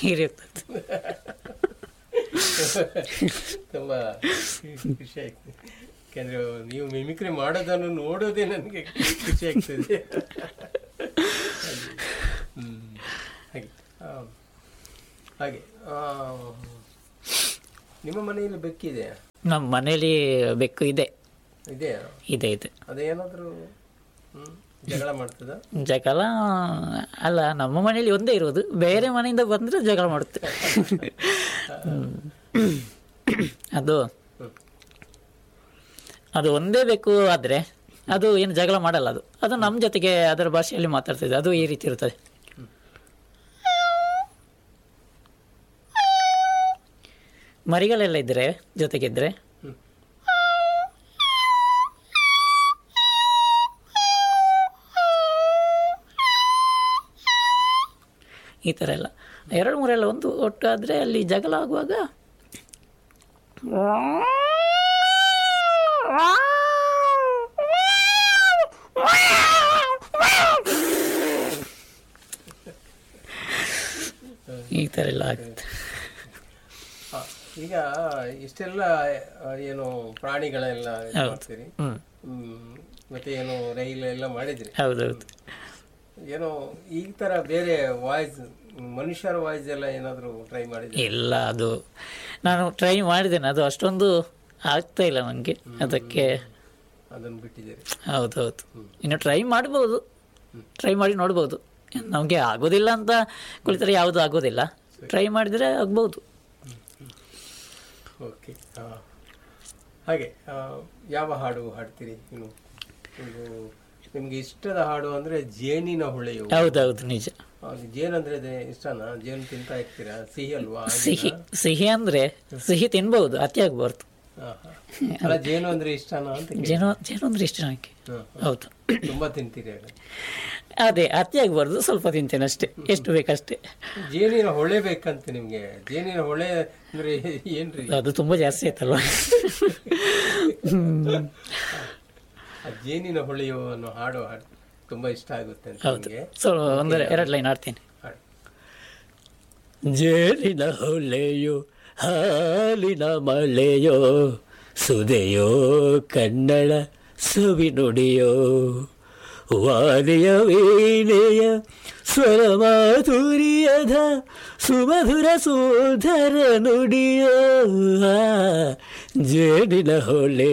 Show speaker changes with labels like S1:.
S1: ಇರುತ್ತದೆ
S2: ತುಂಬ ಖುಷಿ ಆಗ್ತದೆ ಯಾಕೆಂದ್ರೆ ನೀವು ಮಿಮಿಕ್ರಿ ಮಾಡೋದನ್ನು ನೋಡೋದೇ ನನಗೆ ಖುಷಿ ಆಗ್ತದೆ ಹ್ಮ್. ಹಾಗೆ ಆ, ಹಾಗೆ ಆ, ನಿಮ್ಮ ಮನೆಯಲ್ಲಿ ಬೆಕ್ಕಿದೆ
S1: ನಮ್ಮ ಮನೇಲಿ ಬೆಕ್ಕು ಇದೆ
S2: ಇದೆಯಾ
S1: ಇದೆ ಇದೆ
S2: ಅದೇನಾದರೂ ಹ್ಮ್ ಜಗಳ ಮಾಡ್ತದ
S1: ಜಗಳ ಅಲ್ಲ ನಮ್ಮ ಮನೇಲಿ ಒಂದೇ ಇರೋದು ಬೇರೆ ಮನೆಯಿಂದ ಬಂದರೆ ಜಗಳ ಮಾಡುತ್ತೆ ಹ್ಮ್. ಅದು ಅದು ಒಂದೇ ಬೇಕು ಆದರೆ ಅದು ಏನು ಜಗಳ ಮಾಡಲ್ಲ ಅದು ಅದು ನಮ್ಮ ಜೊತೆಗೆ ಅದರ ಭಾಷೆಯಲ್ಲಿ ಮಾತಾಡ್ತದೆ ಅದು ಈ ರೀತಿ ಇರ್ತದೆ ಮರಿಗಳೆಲ್ಲ ಇದ್ದರೆ ಜೊತೆಗಿದ್ರೆ
S2: ಹ್ಮ್.
S1: ಈ ಥರ ಎಲ್ಲ ಎರಡು ಮೂರೆಲ್ಲ ಒಂದು ಒಟ್ಟು ಆದರೆ ಅಲ್ಲಿ ಜಗಳ ಆಗುವಾಗ ಈ ಥರ ಎಲ್ಲ ಆಗುತ್ತೆ
S2: ಆ, ಈಗ ಇಷ್ಟೆಲ್ಲ ಆ, ಏನು ಪ್ರಾಣಿಗಳೆಲ್ಲ ಇದ್ ಮಾಡ್ತೀರಿ
S1: ಹ್ಞೂ
S2: ಹ್ಮ್. ಮತ್ತೆ ಏನು ರೈಲು ಎಲ್ಲ ಮಾಡಿದ್ರಿ
S1: ಹೌದೌದು
S2: ಏನೋ ಈ ತರ ಬೇರೆ ವಾಯ್ಸ್ ಮನುಷ್ಯರ ವಾಯ್ಸ್ ಎಲ್ಲ ಏನಾದ್ರು ಟ್ರೈ ಮಾಡಿದ್ರಿ
S1: ಇಲ್ಲ ಅದು ನಾನು ಟ್ರೈ ಮಾಡಿದ್ದೇನೆ ಅದು ಅಷ್ಟೊಂದು ಆಗ್ತಾ ಇಲ್ಲ ನನಗೆ ಅದಕ್ಕೆ
S2: ಅದನ್ನು ಬಿಟ್ಟಿದ್ದೀರಿ
S1: ಹೌದೌದು ಇನ್ನು ಟ್ರೈ ಮಾಡ್ಬೋದು ಟ್ರೈ ಮಾಡಿ ನೋಡ್ಬೋದು ನಮಗೆ ಆಗೋದಿಲ್ಲ ಅಂತ ಕುಳಿತರೆ ಯಾವುದು ಆಗೋದಿಲ್ಲ ಟ್ರೈ ಮಾಡಿದರೆ ಆಗ್ಬೋದು
S2: ಓಕೆ ಹಾಗೆ ಆ, ಯಾವ ಹಾಡು ಹಾಡ್ತೀರಿ ಇನ್ನು ಇದು ನಿಮ್ಗೆ ಇಷ್ಟದ ಹಾಡು ಅಂದ್ರೆ ಜೇನಿನ ಹೊಳೆಯು
S1: ಹೌದೌದು ನಿಜ
S2: ಅದು ಜೇನಂದ್ರೆ ಅದೇ ಇಷ್ಟನಾ ಜೇನು ತಿಂತಾ ಇರ್ತೀರಾ ಸಿಹಿ ಅಲ್ವಾ
S1: ಸಿಹಿ ಸಿಹಿ ಅಂದರೆ ಸಿಹಿ ತಿನ್ಬೋದು ಅತಿ ಆಗ್ಬಾರ್ದು
S2: ಹಾ, ಹಾ. ಅಲ್ಲ ಜೇನು ಅಂದ್ರೆ ಇಷ್ಟನಾ ಅಂತ ಕೇಳಿ.
S1: ಜೇನು ಜೇನು ಅಂದರೆ ಇಷ್ಟ ನನಗೆ
S2: ಹಾ,
S1: ಹೌದು
S2: ತುಂಬಾ ತಿಂತೀರಿ ಆಗ
S1: ಅದೇ ಅತಿ ಆಗ್ಬಾರ್ದು ಸ್ವಲ್ಪ ತಿಂತೇನೆ ಅಷ್ಟೇ ಎಷ್ಟು ಬೇಕಷ್ಟೇ
S2: ಜೇನಿನ ಹೊಳೆ ಬೇಕಂತ ನಿಮ್ಗೆ ಜೇನಿನ ಹೊಳೆ ಅಂದ್ರೆ ಏನ್ರಿ
S1: ಅದು ತುಂಬ ಜಾಸ್ತಿ ಆಯ್ತಲ್ವ
S2: ಆ ಜೇನಿನ ಹೊಳೆಯು ಅನ್ನೋ ಹಾಡು ಹಾಡು ತುಂಬಾ ಇಷ್ಟ ಆಗುತ್ತೆ ಅಂತ
S1: ಹೌದು
S2: ನಿಮ್ಗೆ
S1: ಸೊ ಒಂದು ಎರಡು ಲೈನ್ ಆಡ್ತೀನಿ
S2: ಹಾಡು
S1: ಜೇನಿನ ಹೊಳೆಯೋ ಹಾಲಿನ ಮಳೆಯೋ ಸುದೆಯೋ ಕನ್ನಡ ಸವಿ ನುಡಿಯೋ ವಾಲಿಯ ವೀಣೆಯ ಸ್ವರ ಮಾಧುರ್ಯದ ಸುಮಧುರ ಸುಧರ ನುಡಿಯೋ ಆ, ಜೇನಿನ ಹೊಳೆ